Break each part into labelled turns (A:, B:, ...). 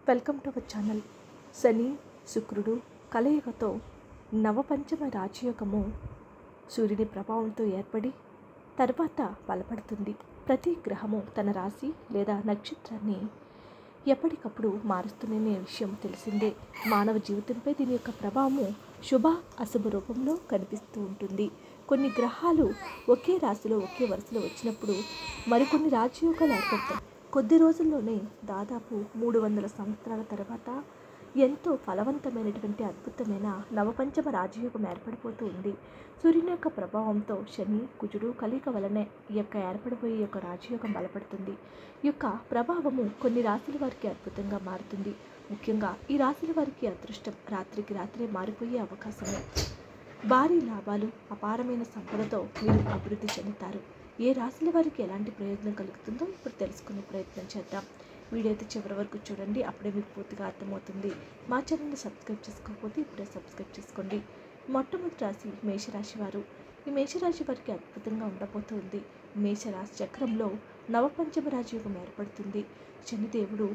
A: welcome to our channel శని శుక్రుడు కలయికతో నవపంచమ రాజయోగము సూర్యుని ప్రభావంతో ఏర్పడి తర్వాత బలపడుతుంది ప్రతి గ్రహము తన రాశి లేదా నక్షత్రాన్ని ఎప్పటికప్పుడు మారుస్తున్న విషయం తెలిసిందే మానవ జీవితంపై దీని యొక్క ప్రభావము శుభ అశుభ రూపంలో కనిపిస్తూ ఉంటుంది కొన్ని గ్రహాలు ఒకే రాశిలో ఒకే వరుసలో వచ్చినప్పుడు మరికొన్ని రాజయోగాలు ఏర్పడతాయి కొద్ది రోజుల్లోనే దాదాపు మూడు వందల సంవత్సరాల తర్వాత ఎంతో ఫలవంతమైనటువంటి అద్భుతమైన నవపంచమ రాజయోగం ఏర్పడిపోతూ ఉంది సూర్యుని యొక్క ప్రభావంతో శని కుజుడు కలిక వలనే ఈ యొక్క ఏర్పడిపోయే యొక్క రాజయోగం బలపడుతుంది ఈ యొక్క ప్రభావము కొన్ని రాశుల వారికి అద్భుతంగా మారుతుంది ముఖ్యంగా ఈ రాశుల వారికి అదృష్టం రాత్రికి రాత్రే మారిపోయే అవకాశమే భారీ లాభాలు అపారమైన సంపదతో మీరు అభివృద్ధి చెందుతారు ఏ రాశుల వారికి ఎలాంటి ప్రయోజనం కలుగుతుందో ఇప్పుడు తెలుసుకునే ప్రయత్నం చేద్దాం వీడియో అయితే చివరి వరకు చూడండి అప్పుడే మీకు పూర్తిగా అర్థమవుతుంది మా ఛానల్ని సబ్స్క్రైబ్ చేసుకోకపోతే ఇప్పుడే సబ్స్క్రైబ్ చేసుకోండి మొట్టమొదటి రాశి మేషరాశి వారు ఈ మేషరాశి వారికి అద్భుతంగా ఉండబోతుంది మేషరాశి చక్రంలో నవపంచమ రాజయోగం ఏర్పడుతుంది శనిదేవుడు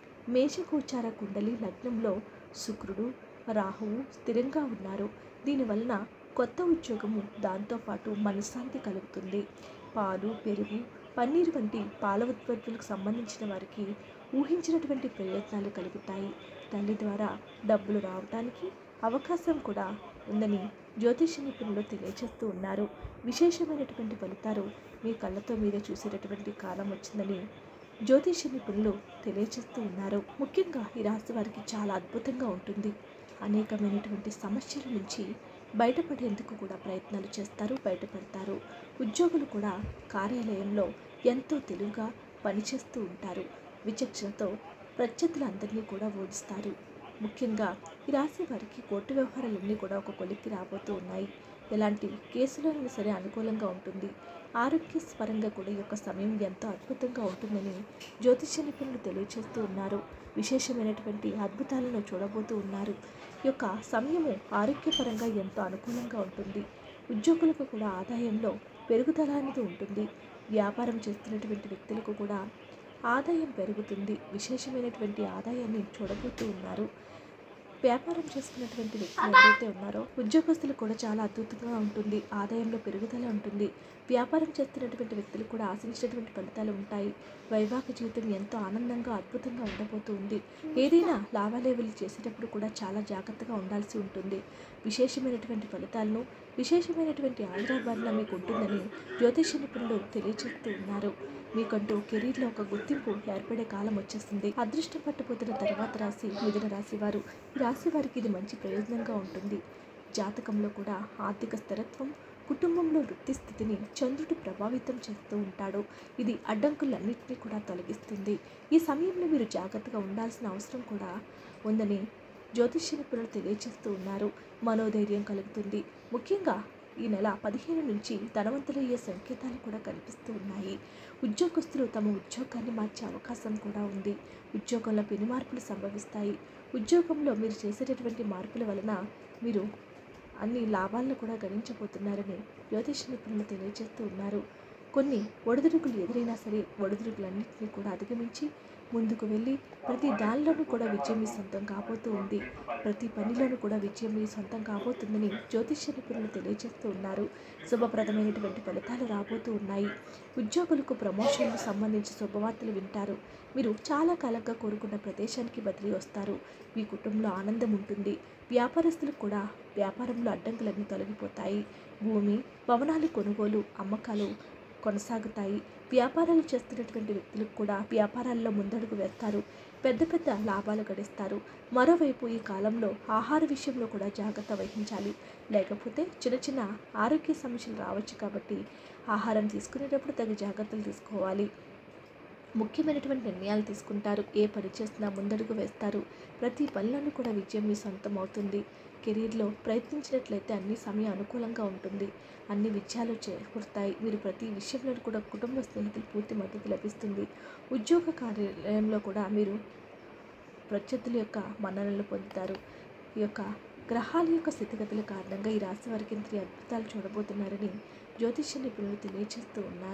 A: మేషగోచార కుండలి లగ్నంలో శుక్రుడు రాహువు స్థిరంగా ఉన్నారు దీనివలన కొత్త ఉద్యోగము దాంతోపాటు మనశ్శాంతి కలుగుతుంది పాలు పెరుగు పన్నీర్ వంటి పాల ఉత్పత్తులకు సంబంధించిన వారికి ఊహించినటువంటి ప్రయోజనాలు కలుగుతాయి తల్లి ద్వారా డబ్బులు రావడానికి అవకాశం కూడా ఉందని జ్యోతిష నిపుణులు తెలియజేస్తూ ఉన్నారు విశేషమైనటువంటి ఫలితాలు మీ కళ్ళతో మీరే చూసేటటువంటి కాలం వచ్చిందని జ్యోతిష నిపుణులు తెలియజేస్తూ ఉన్నారు ముఖ్యంగా ఈ రాశి వారికి చాలా అద్భుతంగా ఉంటుంది అనేకమైనటువంటి సమస్యల నుంచి బయటపడేందుకు కూడా ప్రయత్నాలు చేస్తారు బయటపడతారు ఉద్యోగులు కూడా కార్యాలయంలో ఎంతో తెలివిగా పనిచేస్తూ ఉంటారు విచక్షణతో ప్రత్యర్థులందరినీ కూడా ఓడిస్తారు ముఖ్యంగా ఈ రాశి వారికి కోర్టు వ్యవహారాలన్నీ కూడా ఒక కొలిక్కి రాబోతూ ఉన్నాయి ఎలాంటి కేసులైనా సరే అనుకూలంగా ఉంటుంది ఆరోగ్య పరంగా కూడా ఈ యొక్క సమయం ఎంతో అద్భుతంగా ఉంటుందని జ్యోతిష నిపుణులు తెలియజేస్తూ ఉన్నారు విశేషమైనటువంటి అద్భుతాలను చూడబోతూ ఉన్నారు ఈ యొక్క సమయము ఆరోగ్యపరంగా ఎంతో అనుకూలంగా ఉంటుంది ఉద్యోగులకు కూడా ఆదాయంలో పెరుగుదల అనేది ఉంటుంది వ్యాపారం చేస్తున్నటువంటి వ్యక్తులకు కూడా ఆదాయం పెరుగుతుంది విశేషమైనటువంటి ఆదాయాన్ని చూడబోతూ ఉన్నారు వ్యాపారం చేస్తున్నటువంటి వ్యక్తులు ఎవరైతే ఉన్నారో ఉద్యోగస్తులు కూడా చాలా అద్భుతంగా ఉంటుంది ఆదాయంలో పెరుగుదల ఉంటుంది వ్యాపారం చేస్తున్నటువంటి వ్యక్తులు కూడా ఆశించినటువంటి ఫలితాలు ఉంటాయి వైవాహిక జీవితం ఎంతో ఆనందంగా అద్భుతంగా ఉండబోతుంది ఏదైనా లావాదేవీలు చేసేటప్పుడు కూడా చాలా జాగ్రత్తగా ఉండాల్సి ఉంటుంది విశేషమైనటువంటి ఫలితాలను విశేషమైనటువంటి ఆయురాభరణ మీకు ఉంటుందని జ్యోతిష నిపుణులు తెలియజేస్తూ ఉన్నారు మీకంటూ కెరీర్లో ఒక గుర్తింపు ఏర్పడే కాలం వచ్చేస్తుంది అదృష్టం పట్టుపోతున్న తర్వాత రాశి మిథున రాశి వారు ఈ రాశి వారికి ఇది మంచి ప్రయోజనంగా ఉంటుంది జాతకంలో కూడా ఆర్థిక స్థిరత్వం కుటుంబంలో వృత్తి స్థితిని చంద్రుడు ప్రభావితం చేస్తూ ఉంటాడు ఇది అడ్డంకులన్నింటినీ కూడా తొలగిస్తుంది ఈ సమయంలో మీరు జాగ్రత్తగా ఉండాల్సిన అవసరం కూడా ఉందని జ్యోతిష్య నిపుణులు తెలియజేస్తూ ఉన్నారు మనోధైర్యం కలుగుతుంది ముఖ్యంగా ఈ నెల పదిహేను నుంచి ధనవంతులయ్యే సంకేతాలు కూడా కనిపిస్తూ ఉన్నాయి ఉద్యోగస్తులు తమ ఉద్యోగాన్ని మార్చే అవకాశం కూడా ఉంది ఉద్యోగంలో పెను మార్పులు సంభవిస్తాయి ఉద్యోగంలో మీరు చేసేటటువంటి మార్పుల వలన మీరు అన్ని లాభాలను కూడా గణించబోతున్నారని జ్యోతిష నిపుణులు తెలియజేస్తూ ఉన్నారు కొన్ని ఒడిదుడుకులు ఎదురైనా సరే ఒడిదుడుకులన్నింటినీ కూడా అధిగమించి ముందుకు వెళ్ళి ప్రతి దానిలోనూ కూడా విజయం మీ సొంతం కాబోతూ ఉంది ప్రతి పనిలోనూ కూడా విజయం మీ సొంతం కాబోతుందని జ్యోతిష్య నిపుణులు తెలియజేస్తూ ఉన్నారు శుభప్రదమైనటువంటి ఫలితాలు రాబోతూ ఉన్నాయి ఉద్యోగులకు ప్రమోషన్లకు సంబంధించి శుభవార్తలు వింటారు మీరు చాలా కాలంగా కోరుకున్న ప్రదేశానికి బదిలీ వస్తారు మీ కుటుంబంలో ఆనందం ఉంటుంది వ్యాపారస్తులకు కూడా వ్యాపారంలో అడ్డంకులన్నీ తొలగిపోతాయి భూమి భవనాలు కొనుగోలు అమ్మకాలు కొనసాగుతాయి వ్యాపారాలు చేస్తున్నటువంటి వ్యక్తులకు కూడా వ్యాపారాల్లో ముందడుగు వేస్తారు పెద్ద పెద్ద లాభాలు గడిస్తారు మరోవైపు ఈ కాలంలో ఆహార విషయంలో కూడా జాగ్రత్త వహించాలి లేకపోతే చిన్న చిన్న ఆరోగ్య సమస్యలు రావచ్చు కాబట్టి ఆహారం తీసుకునేటప్పుడు తగు జాగ్రత్తలు తీసుకోవాలి ముఖ్యమైనటువంటి నిర్ణయాలు తీసుకుంటారు ఏ పని చేసినా ముందడుగు వేస్తారు ప్రతి పనిలోనూ కూడా విజయం మీ సొంతం అవుతుంది కెరీర్లో ప్రయత్నించినట్లయితే అన్ని సమయం అనుకూలంగా ఉంటుంది అన్ని విజయాలు చేకూరుతాయి మీరు ప్రతి విషయంలో కూడా కుటుంబ స్నేహితులు పూర్తి మద్దతు లభిస్తుంది ఉద్యోగ కార్యాలయంలో కూడా మీరు ప్రత్యర్థుల యొక్క మన్ననలు పొందుతారు ఈ యొక్క గ్రహాల యొక్క స్థితిగతుల కారణంగా ఈ రాశి వారికి ఇంత అద్భుతాలు చూడబోతున్నారని జ్యోతిష నిపుణులు తెలియజేస్తూ ఉన్నారు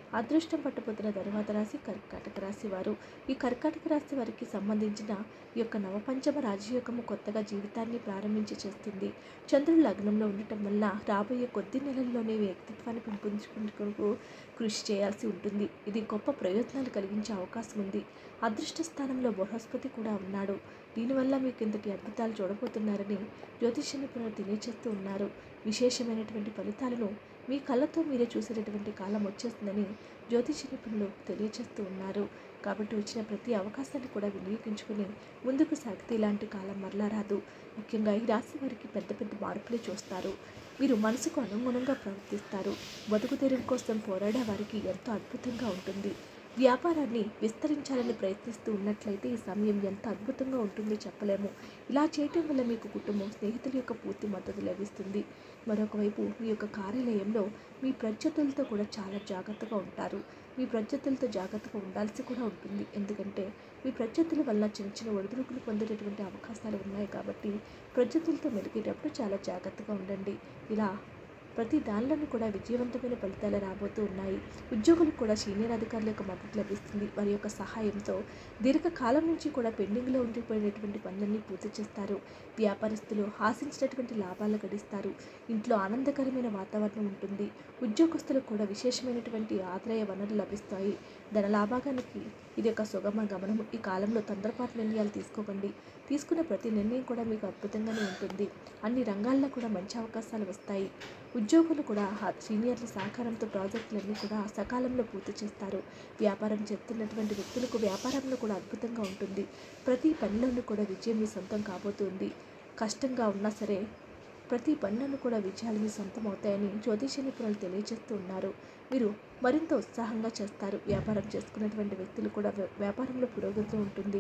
A: అదృష్టం పట్టబోతున్న తరువాత రాశి కర్కాటక రాశి వారు ఈ కర్కాటక రాశి వారికి సంబంధించిన ఈ యొక్క నవపంచమ రాజయోగము కొత్తగా జీవితాన్ని ప్రారంభించి చేస్తుంది చంద్రుడు లగ్నంలో ఉండటం వల్ల రాబోయే కొద్ది నెలల్లోనే వ్యక్తిత్వాన్ని పెంపొందించుకుంటూ కృషి చేయాల్సి ఉంటుంది ఇది గొప్ప ప్రయోజనాలు కలిగించే అవకాశం ఉంది అదృష్ట స్థానంలో బృహస్పతి కూడా ఉన్నాడు దీనివల్ల మీకు ఇంతటి అద్భుతాలు చూడబోతున్నారని జ్యోతిష నిపుణులు తెలియజేస్తూ ఉన్నారు విశేషమైనటువంటి ఫలితాలను మీ కళ్ళతో మీరే చూసేటటువంటి కాలం వచ్చేస్తుందని జ్యోతిష నిపుణులు తెలియజేస్తూ ఉన్నారు కాబట్టి వచ్చిన ప్రతి అవకాశాన్ని కూడా వినియోగించుకుని ముందుకు సాగితే ఇలాంటి కాలం మరలా రాదు ముఖ్యంగా ఈ రాశి వారికి పెద్ద పెద్ద మార్పులే చూస్తారు మీరు మనసుకు అనుగుణంగా ప్రవర్తిస్తారు బతుకు తెరువు కోసం పోరాడే వారికి ఎంతో అద్భుతంగా ఉంటుంది వ్యాపారాన్ని విస్తరించాలని ప్రయత్నిస్తూ ఉన్నట్లయితే ఈ సమయం ఎంత అద్భుతంగా ఉంటుందో చెప్పలేము ఇలా చేయటం వల్ల మీకు కుటుంబం స్నేహితుల యొక్క పూర్తి మద్దతు లభిస్తుంది మరొక వైపు మీ యొక్క కార్యాలయంలో మీ ప్రత్యర్థులతో కూడా చాలా జాగ్రత్తగా ఉంటారు మీ ప్రత్యర్థులతో జాగ్రత్తగా ఉండాల్సి కూడా ఉంటుంది ఎందుకంటే మీ ప్రత్యర్థుల వల్ల చిన్న చిన్న ఒడిదుడుకులు పొందేటటువంటి అవకాశాలు ఉన్నాయి కాబట్టి ప్రత్యర్థులతో మెలిగేటప్పుడు చాలా జాగ్రత్తగా ఉండండి ఇలా ప్రతి దానిలోనూ కూడా విజయవంతమైన ఫలితాలు రాబోతూ ఉన్నాయి ఉద్యోగులకు కూడా సీనియర్ అధికారుల యొక్క మద్దతు లభిస్తుంది వారి యొక్క సహాయంతో దీర్ఘకాలం నుంచి కూడా పెండింగ్లో ఉండిపోయినటువంటి పనులన్నీ పూర్తి చేస్తారు వ్యాపారస్తులు ఆశించినటువంటి లాభాలు గడిస్తారు ఇంట్లో ఆనందకరమైన వాతావరణం ఉంటుంది ఉద్యోగస్తులకు కూడా విశేషమైనటువంటి ఆదాయ వనరులు లభిస్తాయి ధన లాభాగానికి ఇది ఒక సుగమ గమనం ఈ కాలంలో తొందరపాటు నిర్ణయాలు తీసుకోకండి తీసుకున్న ప్రతి నిర్ణయం కూడా మీకు అద్భుతంగానే ఉంటుంది అన్ని రంగాల్లో కూడా మంచి అవకాశాలు వస్తాయి ఉద్యోగులు కూడా ఆ సీనియర్ల సహకారంతో ప్రాజెక్టులన్నీ కూడా సకాలంలో పూర్తి చేస్తారు వ్యాపారం చేస్తున్నటువంటి వ్యక్తులకు వ్యాపారంలో కూడా అద్భుతంగా ఉంటుంది ప్రతి పనిలోనూ కూడా విజయం మీ సొంతం కాబోతుంది కష్టంగా ఉన్నా సరే ప్రతి పనులను కూడా విజయాలు మీ సొంతం అవుతాయని జ్యోతిష నిపుణులు తెలియజేస్తూ ఉన్నారు మీరు మరింత ఉత్సాహంగా చేస్తారు వ్యాపారం చేసుకున్నటువంటి వ్యక్తులు కూడా వ్య- వ్యాపారంలో పురోగతి ఉంటుంది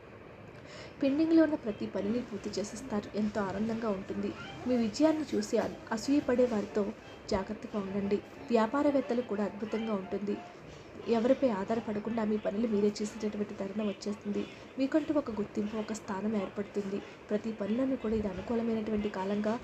A: పెండింగ్లో ఉన్న ప్రతి పనిని పూర్తి చేసేస్తారు ఎంతో ఆనందంగా ఉంటుంది మీ విజయాన్ని చూసి అ- అసూయపడే వారితో జాగ్రత్తగా ఉండండి వ్యాపారవేత్తలు కూడా అద్భుతంగా ఉంటుంది ఎవరిపై ఆధారపడకుండా మీ పనులు మీరే చేసేటటువంటి తరుణం వచ్చేస్తుంది మీకంటూ ఒక గుర్తింపు ఒక స్థానం ఏర్పడుతుంది ప్రతి పనులను కూడా ఇది అనుకూలమైనటువంటి కాలంగా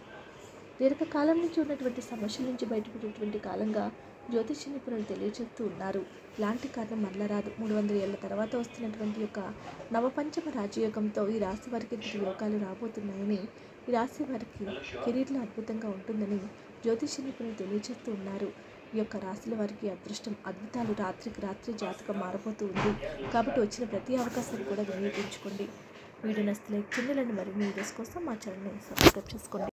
A: దీర్ఘకాలం నుంచి ఉన్నటువంటి సమస్యల నుంచి బయటపడేటువంటి కాలంగా జ్యోతిష నిపుణులు తెలియజేస్తూ ఉన్నారు ఇలాంటి కారణం మరల రాదు మూడు వందల ఏళ్ల తర్వాత వస్తున్నటువంటి యొక్క నవపంచమ రాజయోగంతో ఈ రాశి వారికి ఇంతటి యోగాలు రాబోతున్నాయని ఈ రాశి వారికి కెరీర్లో అద్భుతంగా ఉంటుందని జ్యోతిష నిపుణులు తెలియజేస్తూ ఉన్నారు ఈ యొక్క రాశుల వారికి అదృష్టం అద్భుతాలు రాత్రికి రాత్రి జాతకం మారబోతూ ఉంది కాబట్టి వచ్చిన ప్రతి అవకాశాన్ని కూడా వినియోగించుకోండి వీడియో నచ్చితే లైక్ చేయండి మరిన్ని వీడియోస్ కోసం మా ఛానల్ని సబ్స్క్రైబ్ చేసుకోండి